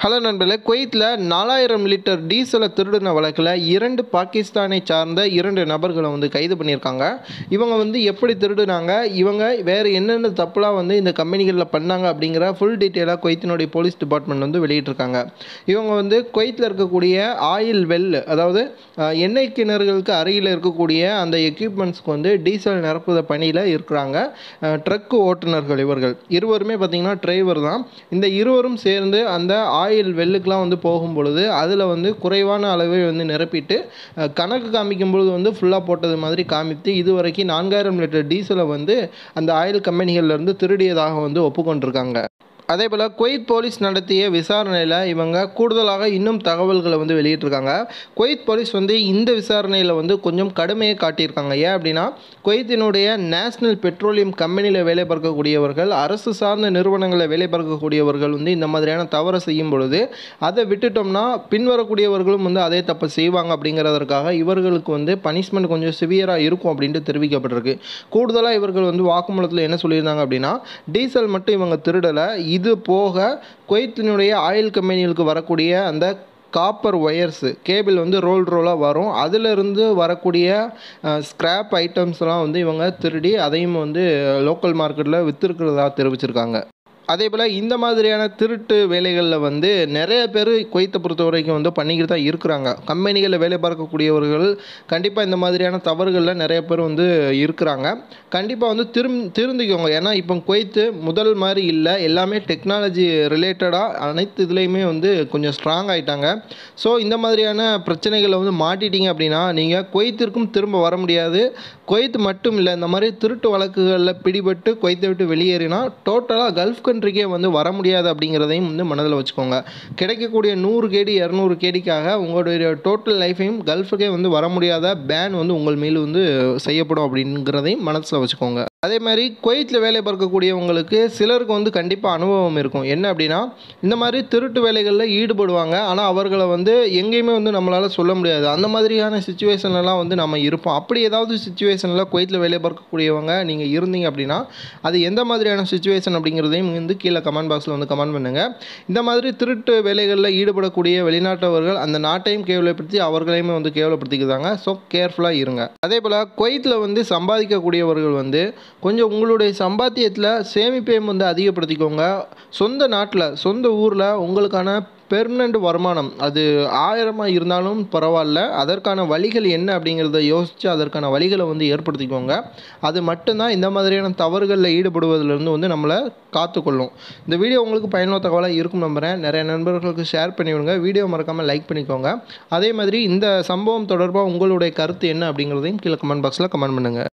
hello நண்பர்களே குவைத்தில் நாலாயிரம் லிட்டர் டீசலை திருடின வழக்கில் இரண்டு பாகிஸ்தானை சார்ந்த இரண்டு நபர்களை வந்து கைது பண்ணியிருக்காங்க இவங்க வந்து எப்படி திருடுனாங்க இவங்க வேறு என்னென்ன தப்புலாம் வந்து இந்த கம்பெனிகளில் பண்ணாங்க அப்படிங்கிற ஃபுல் டீட்டெயிலாக குவைத்தினுடைய போலீஸ் டிபார்ட்மெண்ட் வந்து வெளியிட்டிருக்காங்க இவங்க வந்து குவைத்தில் இருக்கக்கூடிய ஆயில் வெல் அதாவது அஹ், எண்ணெய் கிணறுகளுக்கு அருகில் இருக்கக்கூடிய அந்த எக்யூப்மெண்ட்ஸ்க்கு வந்து டீசல் நிரப்புத பணியில் இருக்கிறாங்க ட்ரக் ஓட்டுநர்கள் இவர்கள் இருவருமே பார்த்திங்கன்னா டிரைவர் தான் இந்த இருவரும் சேர்ந்து அந்த ஆயில் வெல்லுக்கெலாம் வந்து போகும் பொழுது அதில் வந்து குறைவான அளவை வந்து நிரப்பிட்டு அஹ், கணக்கு காமிக்கும் பொழுது வந்து ஃபுல்லாக போட்டது மாதிரி காமித்து இதுவரைக்கும் நான்காயிரம் லிட்டர் டீசலை வந்து அந்த ஆயில் கம்பெனிகள்லேருந்து திருடியதாக வந்து ஒப்புக்கொண்டிருக்காங்க அதே போல் குவைத் போலீஸ் நடத்திய விசாரணையில் இவங்க கூடுதலாக இன்னும் தகவல்களை வந்து வெளியிட்டிருக்காங்க குவைத் போலீஸ் வந்து இந்த விசாரணையில் வந்து கொஞ்சம் கடுமையை காட்டியிருக்காங்க ஏன் அப்படின்னா குவைத்தினுடைய நேஷனல் பெட்ரோலியம் கம்பெனியில் வேலை பார்க்கக்கூடியவர்கள் அரசு சார்ந்த நிறுவனங்களில் வேலை பார்க்கக்கூடியவர்கள் வந்து இந்த மாதிரியான தவறை செய்யும் பொழுது அதை விட்டுட்டோம்னா பின்வரக்கூடியவர்களும் வந்து அதே தப்பை செய்வாங்க அப்படிங்கிறதற்காக இவர்களுக்கு வந்து பனிஷ்மெண்ட் கொஞ்சம் சிவியராக இருக்கும் அப்படின்ட்டு தெரிவிக்கப்பட்டிருக்கு கூடுதலாக இவர்கள் வந்து வாக்குமூலத்தில் என்ன சொல்லியிருந்தாங்க அப்படின்னா டீசல் மட்டும் இவங்க திருடலை இது போக குவைத்தினுடைய ஆயில் கம்பெனிகளுக்கு வரக்கூடிய அந்த காப்பர் ஒயர்ஸு கேபிள் வந்து ரோல் ரோலாக வரும் அதிலிருந்து வரக்கூடிய ஸ்கிராப் ஐட்டம்ஸ்லாம் வந்து இவங்க திருடி அதையும் வந்து லோக்கல் மார்க்கெட்டில் விற்றுருக்கிறதா தெரிவிச்சிருக்காங்க அதே போல் இந்த மாதிரியான திருட்டு வேலைகளில் வந்து நிறைய பேர் குவைத்தை பொறுத்த வரைக்கும் வந்து பண்ணிக்கிட்டு தான் இருக்கிறாங்க கம்பெனிகளில் வேலை பார்க்கக்கூடியவர்கள் கண்டிப்பாக இந்த மாதிரியான தவறுகளில் நிறைய பேர் வந்து இருக்கிறாங்க கண்டிப்பாக வந்து திரும் திருந்திக்கோங்க ஏன்னா இப்போ குவைத்து முதல் மாதிரி இல்லை எல்லாமே டெக்னாலஜி ரிலேட்டடாக அனைத்து இதுலேயுமே வந்து கொஞ்சம் ஸ்ட்ராங் ஆயிட்டாங்க ஸோ இந்த மாதிரியான பிரச்சனைகளை வந்து மாட்டிட்டீங்க அப்படின்னா நீங்கள் குவைத்திற்கும் திரும்ப வர முடியாது குவைத் மட்டும் இல்லை இந்த மாதிரி திருட்டு வழக்குகளில் பிடிபட்டு குவைத்தை விட்டு வெளியேறினா டோட்டலாக கல்ஃப் கண்ட்ரிக்கே வந்து வர முடியாது அப்படிங்கிறதையும் வந்து மனதில் வச்சுக்கோங்க கிடைக்கக்கூடிய நூறு கேடி இரநூறு கேடிக்காக உங்களுடைய டோட்டல் லைஃபையும் கல்ஃபுக்கே வந்து வர முடியாத பேன் வந்து உங்கள் மேல் வந்து செய்யப்படும் அப்படிங்கிறதையும் மனசில் வச்சுக்கோங்க அதே மாதிரி குவைத்தில் வேலை பார்க்கக்கூடியவங்களுக்கு சிலருக்கு வந்து கண்டிப்பாக அனுபவம் இருக்கும் என்ன அப்படின்னா இந்த மாதிரி திருட்டு வேலைகளில் ஈடுபடுவாங்க ஆனால் அவர்களை வந்து எங்கேயுமே வந்து நம்மளால் சொல்ல முடியாது அந்த மாதிரியான சுச்சுவேஷன்லலாம் வந்து நம்ம இருப்போம் அப்படி ஏதாவது சுச்சுவேஷனில் குவைத்தில் வேலை பார்க்கக்கூடியவங்க நீங்கள் இருந்தீங்க அப்படின்னா அது எந்த மாதிரியான சுச்சுவேஷன் அப்படிங்கிறதையும் வந்து கீழே கமெண்ட் பாக்ஸில் வந்து கமெண்ட் பண்ணுங்கள் இந்த மாதிரி திருட்டு வேலைகளில் ஈடுபடக்கூடிய வெளிநாட்டவர்கள் அந்த நாட்டையும் கேவலப்படுத்தி அவர்களையுமே வந்து கேவலப்படுத்திக்கிறாங்க ஸோ கேர்ஃபுல்லாக இருங்க அதே போல் குவைத்தில் வந்து சம்பாதிக்கக்கூடியவர்கள் வந்து கொஞ்சம் உங்களுடைய சம்பாத்தியத்தில் சேமிப்பையும் வந்து அதிகப்படுத்திக்கோங்க சொந்த நாட்டில் சொந்த ஊரில் உங்களுக்கான பெர்மனண்ட் வருமானம் அது ஆயிரமாக இருந்தாலும் பரவாயில்ல அதற்கான வழிகள் என்ன அப்படிங்கிறத யோசித்து அதற்கான வழிகளை வந்து ஏற்படுத்திக்கோங்க அது மட்டும்தான் இந்த மாதிரியான தவறுகளில் ஈடுபடுவதிலிருந்து வந்து நம்மளை காத்துக்கொள்ளும் இந்த வீடியோ உங்களுக்கு பயனுள்ள தகவலாக இருக்கும் நம்புகிறேன் நிறைய நண்பர்களுக்கு ஷேர் பண்ணி விடுங்க வீடியோ மறக்காமல் லைக் பண்ணிக்கோங்க அதே மாதிரி இந்த சம்பவம் தொடர்பாக உங்களுடைய கருத்து என்ன அப்படிங்கிறதையும் கீழே கமெண்ட் பாக்ஸில் கமெண்ட் பண்ணுங்கள்